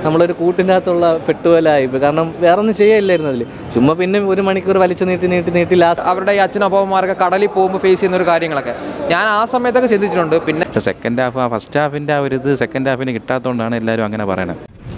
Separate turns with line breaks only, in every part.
നമ്മളൊരു കൂട്ടിൻ്റെ അകത്തുള്ള പെട്ടുപോലായി പോയി കാരണം വേറെ ഒന്നും ചെയ്യില്ലായിരുന്നു അതിൽ ചുമ്മാ പിന്നെ ഒരു മണിക്കൂർ വലിച്ചു നീട്ടി നീട്ടി നീട്ടി ലാസ്റ്റ്
അവരുടെ ഈ അച്ഛനും അപ്പന്മാരൊക്കെ കടലിൽ പോകുമ്പോൾ ഫേസ് ചെയ്യുന്ന ഒരു കാര്യങ്ങളൊക്കെ ഞാൻ ആ സമയത്തൊക്കെ ചിന്തിച്ചിട്ടുണ്ട് പിന്നെ
പക്ഷേ സെക്കൻഡ് ഹാഫ് ആ ഫസ്റ്റ് ഹാഫിൻ്റെ ആ ഒരു ഇത് സെക്കൻഡ് ഹാഫിന് കിട്ടാത്തതുകൊണ്ടാണ് എല്ലാവരും അങ്ങനെ പറയണത്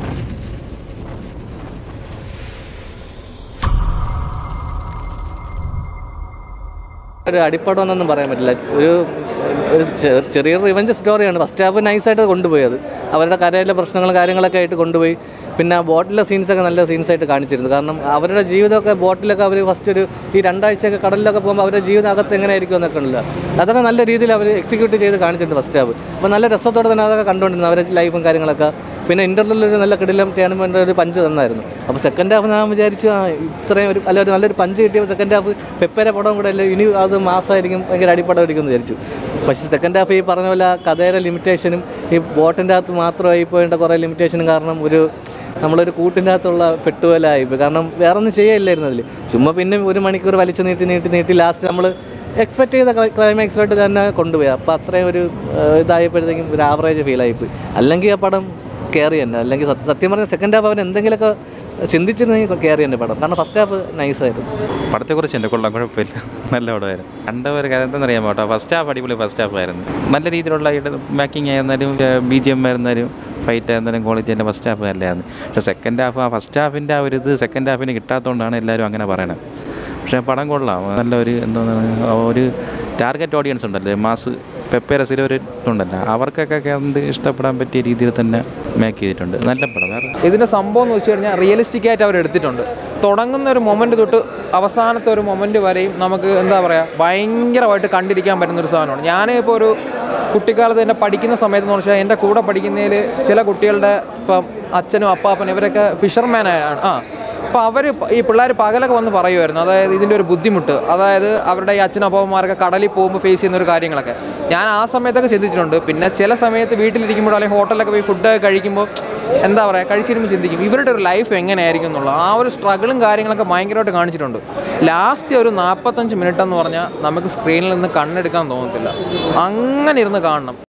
ഒരു അടിപ്പടം എന്നൊന്നും പറയാൻ പറ്റില്ല ഒരു ഒരു ചെ- ചെറിയൊരു റിവഞ്ച് സ്റ്റോറിയാണ് ഫസ്റ്റ് ഹാഫ് നൈസായിട്ട് കൊണ്ടുപോയത് അവരുടെ കരയിലെ പ്രശ്നങ്ങളും കാര്യങ്ങളൊക്കെ ആയിട്ട് കൊണ്ടുപോയി പിന്നെ ബോട്ടിലെ സീൻസൊക്കെ നല്ല സീൻസായിട്ട് കാണിച്ചിരുന്നു കാരണം അവരുടെ ജീവിതമൊക്കെ ബോട്ടിലൊക്കെ അവർ ഫസ്റ്റ് ഒരു ഈ രണ്ടാഴ്ചയൊക്കെ കടലിലൊക്കെ പോകുമ്പോൾ അവരുടെ ജീവിതം അകത്ത് എങ്ങനെ ആയിരിക്കും എന്നൊക്കെ ഉണ്ടല്ലോ അതൊക്കെ നല്ല രീതിയിൽ അവർ എക്സിക്യൂട്ട് ചെയ്ത് കാണിച്ചിട്ടുണ്ട് ഫസ്റ്റ് ഹാഫ് അപ്പോൾ നല്ല രസത്തോടെ തന്നെ അതൊക്കെ കണ്ടുകൊണ്ടിരുന്നു അവരുടെ ലൈഫും കാര്യങ്ങളൊക്കെ പിന്നെ ഇൻ്റർവെല്ലിൽ ഒരു നല്ല കിടിലം ടേൺമെൻ്റ് ഒരു പഞ്ച് തന്നായിരുന്നു അപ്പോൾ സെക്കൻഡ് ഹാഫ് ഞാൻ വിചാരിച്ചു ആ ഇത്രയും ഒരു അല്ല ഒരു നല്ലൊരു പഞ്ച് കിട്ടിയപ്പോൾ സെക്കൻഡ് ഹാഫ് പെപ്പേരെ പടം കൂടെ അല്ലേ ഇനി അത് മാസമായിരിക്കും ഭയങ്കര അടിപ്പടമായിരിക്കും എന്ന് വിചാരിച്ചു പക്ഷേ സെക്കൻഡ് ഹാഫ് ഈ പറഞ്ഞ പോലെ കഥയുടെ ലിമിറ്റേഷനും ഈ ബോട്ടിൻ്റെ അകത്ത് മാത്രമായി പോയേണ്ട കുറേ ലിമിറ്റേഷനും കാരണം ഒരു നമ്മളൊരു കൂട്ടിൻ്റെ അകത്തുള്ള പെട്ടുപോലായി പോയി കാരണം വേറെ ഒന്നും ചെയ്യില്ലായിരുന്നു അതിൽ ചുമ്മാ പിന്നെ ഒരു മണിക്കൂർ വലിച്ചു നീട്ടി നീട്ടി നീട്ടി ലാസ്റ്റ് നമ്മൾ എക്സ്പെക്ട് ചെയ്ത ക്ലൈമാക്സിലോട്ട് തന്നെ കൊണ്ടുപോയി അപ്പോൾ അത്രയും ഒരു ഏഹ്, ഇതായപ്പോഴത്തേക്കും ഒരു ആവറേജ് ഫീലായിപ്പോയി അല്ലെങ്കിൽ ആ പടം കയറി തന്നെ അല്ലെങ്കിൽ സത്യ- സത്യം പറഞ്ഞാൽ സെക്കൻഡ് ഹാഫ് അവൻ എന്തെങ്കിലുമൊക്കെ ചിന്തിച്ചിരുന്നെങ്കിൽ കയറി തന്നെ പടം കാരണം ഫസ്റ്റ് ഹാഫ് നൈസായിരുന്നു
പടത്തെക്കുറിച്ച് എൻ്റെ കൊള്ളാം കുഴപ്പമില്ല നല്ല പടമായിരുന്നു കണ്ടവർ കാര്യം എന്താണെന്ന് അറിയാൻ കേട്ടോ ഫസ്റ്റ് ഹാഫ് അടിപൊളി ഫസ്റ്റ് ഹാഫ് ആയിരുന്നു നല്ല രീതിയിലുള്ള മേക്കിംഗ് ആയിരുന്നാലും ബി ജി എം ആയിരുന്നാലും ഫൈറ്റ് ആയിരുന്നാലും ക്വാളിറ്റി എൻ്റെ ഫസ്റ്റ് ഹാഫ് നല്ലതായിരുന്നു പക്ഷേ സെക്കൻഡ് ഹാഫ് ആ ഫസ്റ്റ് ഹാഫിൻ്റെ ആ ഒരു ഇത് സെക്കൻഡ് ഹാഫിന് കിട്ടാത്തതുകൊണ്ടാണ് എല്ലാവരും അങ്ങനെ പറയണത് പക്ഷേ പടം കൊള്ളാം നല്ല ഒരു എന്താണ് ഒരു ടാർഗറ്റ് ഓഡിയൻസ് ഉണ്ടല്ലോ മാസ് പെപ്പേരസിൽ ഒരു ഇതുണ്ടല്ലോ അവർക്കൊക്കെ കണ്ട് ഇഷ്ടപ്പെടാൻ പറ്റിയ രീതിയിൽ തന്നെ മേക്ക് ചെയ്തിട്ടുണ്ട് നല്ല പടം വേറെ
ഇതിൻ്റെ സംഭവം എന്ന് വെച്ച് കഴിഞ്ഞാൽ റിയലിസ്റ്റിക് ആയിട്ട് അവർ എടുത്തിട്ടുണ്ട് തുടങ്ങുന്ന ഒരു മൊമെൻറ്റ് തൊട്ട് അവസാനത്തെ ഒരു മൊമെൻറ്റ് വരെയും നമുക്ക് എന്താ പറയുക ഭയങ്കരമായിട്ട് കണ്ടിരിക്കാൻ പറ്റുന്ന ഒരു സാധനമാണ് ഞാൻ ഇപ്പോൾ ഒരു കുട്ടിക്കാലത്ത് എൻ്റെ പഠിക്കുന്ന സമയത്ത് എന്ന് വെച്ചാൽ എൻ്റെ കൂടെ പഠിക്കുന്നതിൽ ചില കുട്ടികളുടെ ഇപ്പം അച്ഛനും അപ്പാപ്പനും ഇവരൊക്കെ ഫിഷർമാനാണ് ആ അപ്പോൾ അവർ ഈ പിള്ളേർ പകലൊക്കെ വന്ന് പറയുമായിരുന്നു അതായത് ഇതിൻ്റെ ഒരു ബുദ്ധിമുട്ട് അതായത് അവരുടെ ഈ അച്ഛനും അപ്പാപ്പന്മാരൊക്കെ കടലിൽ പോകുമ്പോൾ ഫേസ് ചെയ്യുന്ന ഒരു കാര്യങ്ങളൊക്കെ ഞാൻ ആ സമയത്തൊക്കെ ചിന്തിച്ചിട്ടുണ്ട് പിന്നെ ചില സമയത്ത് വീട്ടിലിരിക്കുമ്പോൾ അല്ലെങ്കിൽ ഹോട്ടലിലൊക്കെ പോയി ഫുഡ് കഴിക്കുമ്പോൾ എന്താ പറയുക കഴിച്ചിരുമ്പോൾ ചിന്തിക്കും ഇവരുടെ ഒരു ലൈഫ് എങ്ങനെയായിരിക്കും എന്നുള്ള ആ ഒരു സ്ട്രഗിളും കാര്യങ്ങളൊക്കെ ഭയങ്കരമായിട്ട് കാണിച്ചിട്ടുണ്ട് ലാസ്റ്റ് ഒരു നാൽപ്പത്തഞ്ച് മിനിറ്റ് എന്ന് പറഞ്ഞാൽ നമുക്ക് സ്ക്രീനിൽ നിന്ന് കണ്ണെടുക്കാൻ തോന്നത്തില്ല അങ്ങനെ ഇരുന്ന് കാണണം